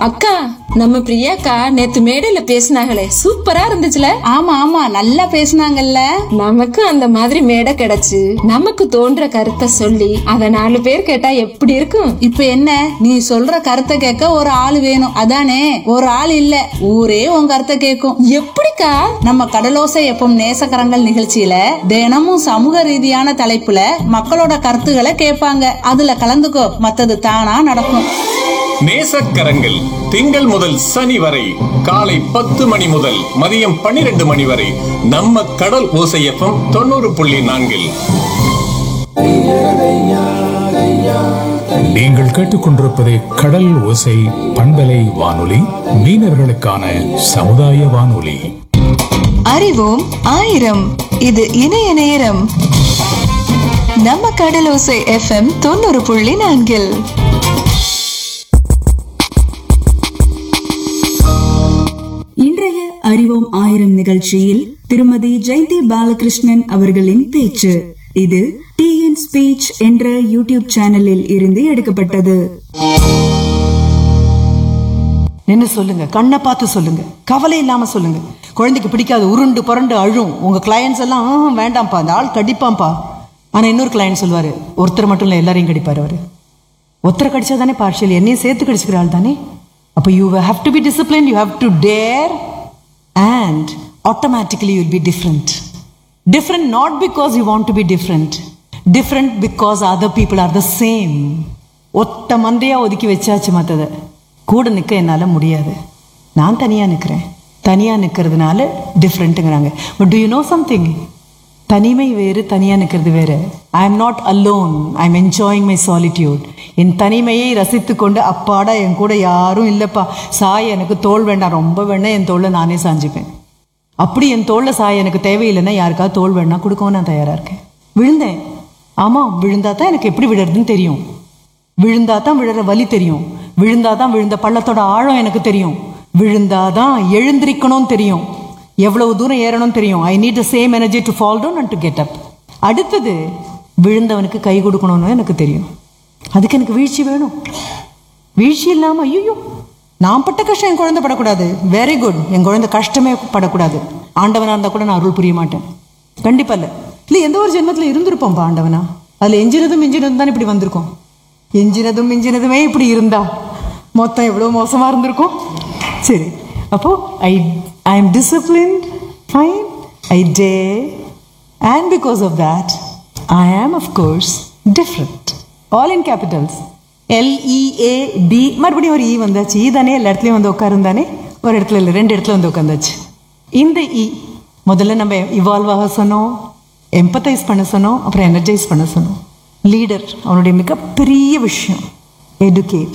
அக்கா நம்ம பிரியாக்கா நேத்து மேடையில பேசினாங்களே சூப்பரா இருந்துச்சுல ஆமா ஆமா நல்லா பேசுனாங்கல்ல நமக்கு அந்த மாதிரி மேடை கிடைச்சு நமக்கு தோன்ற கருத்தை சொல்லி அத நாலு பேர் கேட்டா எப்படி இருக்கும் இப்ப என்ன நீ சொல்ற கருத்தை கேட்க ஒரு ஆள் வேணும் அதானே ஒரு ஆள் இல்ல ஊரே உன் கருத்தை கேட்கும் எப்படிக்கா நம்ம கடலோசை எப்பம் நேசக்கரங்கள் நிகழ்ச்சியில தினமும் சமூக ரீதியான தலைப்புல மக்களோட கருத்துக்களை கேட்பாங்க அதுல கலந்துக்கோ மத்தது தானா நடக்கும் நேசக்கரங்கள் திங்கள் முதல் சனி வரை காலை பத்து மணி முதல் மதியம் பன்னிரண்டு மணி வரை நம்ம கடல் ஓசையப்பம் தொண்ணூறு புள்ளி நான்கில் நீங்கள் கேட்டுக்கொண்டிருப்பது கடல் ஓசை பண்பலை வானொலி மீனவர்களுக்கான சமுதாய வானொலி அறிவோம் ஆயிரம் இது இணைய நேரம் நம்ம கடலோசை எஃப்எம் தொண்ணூறு புள்ளி நான்கில் இன்றைய அறிவோம் ஆயிரம் நிகழ்ச்சியில் திருமதி ஜெயந்தி பாலகிருஷ்ணன் அவர்களின் பேச்சு இது டிஎன் ஸ்பீச் என்ற யூடியூப் சேனலில் இருந்து எடுக்கப்பட்டது நின்னு சொல்லுங்க கண்ணை பார்த்து சொல்லுங்க கவலை இல்லாம சொல்லுங்க குழந்தைக்கு பிடிக்காது உருண்டு புரண்டு அழும் உங்க கிளையன்ஸ் எல்லாம் "ஆ, வேண்டாம்ப்பா அந்த ஆள் கடிப்பாம்ப்பா ஆனா இன்னொரு கிளையன்ட் சொல்லுவாரு ஒருத்தர் மட்டும் இல்ல எல்லாரையும் கடிப்பாரு அவரு ஒருத்தரை கடிச்சா தானே பார்ஷியல் என்னையும் சேர்த்து கடிச்சுக்கிற ஆள் தானே அப்போ you have to be discipline you have to dare and automatically you'll be different different not because you want to be different different because other people are the same ஒத்த மந்தையா ஒதுக்கி வச்சாச்சு மற்றதை கூட நிற்க என்னால் முடியாது நான் தனியாக நிற்கிறேன் தனியாக நிற்கிறதுனால டிஃப்ரெண்ட்டுங்கிறாங்க but to you know something தனிமை வேறு தனியாக நிற்கிறது வேறு I am not alone I am enjoying my solitude என் தனிமையை ரசித்து கொண்டு அப்பாடா என் கூட யாரும் இல்லைப்பா சாய் எனக்கு தோல் வேண்டாம் ரொம்ப வேணா என் தோளில் நானே சாஞ்சிப்பேன் அப்படி என் தோளில் சாய் எனக்கு தேவையில்லைன்னா யாருக்காவது தோல் வேணா கொடுக்கவும் நான் தயாராக இருக்கேன் விழுந்தேன் ஆமாம் விழுந்தா தான் எனக்கு எப்படி விடுறதுன்னு தெரியும் விழுந்தா தான் விழுற வலி தெரியும் விழுந்தா தான் விழுந்த பள்ளத்தோட ஆழம் எனக்கு தெரியும் விழுந்தா தான் எழுந்திருக்கணும்னு தெரியும் எவ்வளவு தூரம் ஏறணும்னு தெரியும் I need the same energy to fall down and to get up அடுத்தது விழுந்தவனுக்கு கை கொடுக்கணும்னு எனக்கு தெரியும் அதுக்கு எனக்கு வீழ்ச்சி வேணும் வீழ்ச்சி இல்லாமல் ஐயோ நான் பட்ட கஷ்டம் என் குழந்தை படக்கூடாது வெரி குட் என் குழந்தை கஷ்டமே படக்கூடாது ஆண்டவனாக இருந்தால் கூட நான் அருள் புரிய மாட்டேன் கண்டிப்பாக இல்லை இல்லை எந்த ஒரு ஜென்மத்தில் இருந்திருப்போம்ப்பா ஆண்டவனா அதில் எஞ்சினதும் மிஞ்சினதும் தான் இப்படி வந்திருக்கோம் எஞ்சினதும் மிஞ்சினதுமே இப்படி இருந்தா மொத்தம் எவ்வளோ மோசமாக இருந்திருக்கும் சரி அப்போ I I am discipline fine I day and because of that I am of course different all in capitals L E A D மறுபடியும் ஒரு இ வந்தாச்சு இ தானே எல்லா இடத்துலையும் வந்து உட்காருந்தானே ஒரு இடத்துல இல்லை ரெண்டு இடத்துல வந்து உட்காந்தாச்சு இந்த இ முதல்ல நம்ம இவால்வ் ஆக சொன்னோம் எம்பத்தைஸ் பண்ண சொன்னோம் அப்புறம் எனர்ஜைஸ் பண்ண சொன்னோம் லீடர் அவனுடைய மிகப்பெரிய விஷயம் எடுகேட்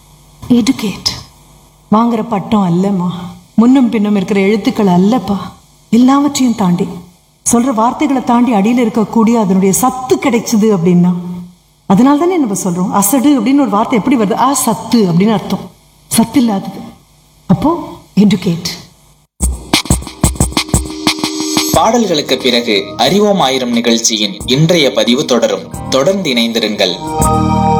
எடுகேட் வாங்குற பட்டம் அல்லம்மா முன்னும் பின்னும் இருக்கிற எழுத்துக்கள் அல்லப்பா எல்லாவற்றையும் தாண்டி சொல்ற வார்த்தைகளை தாண்டி அடியில் இருக்கக்கூடிய அதனுடைய சத்து கிடைச்சது அப்படின்னா அதனால தானே நம்ம சொல்றோம் அசடு அப்படின்னு ஒரு வார்த்தை எப்படி வருது ஆ சத்து அப்படின்னு அர்த்தம் சத்து இல்லாதது அப்போ எடுகேட் பாடல்களுக்கு பிறகு அறிவோம் ஆயிரம் நிகழ்ச்சியின் இன்றைய பதிவு தொடரும் தொடர்ந்து இணைந்திருங்கள்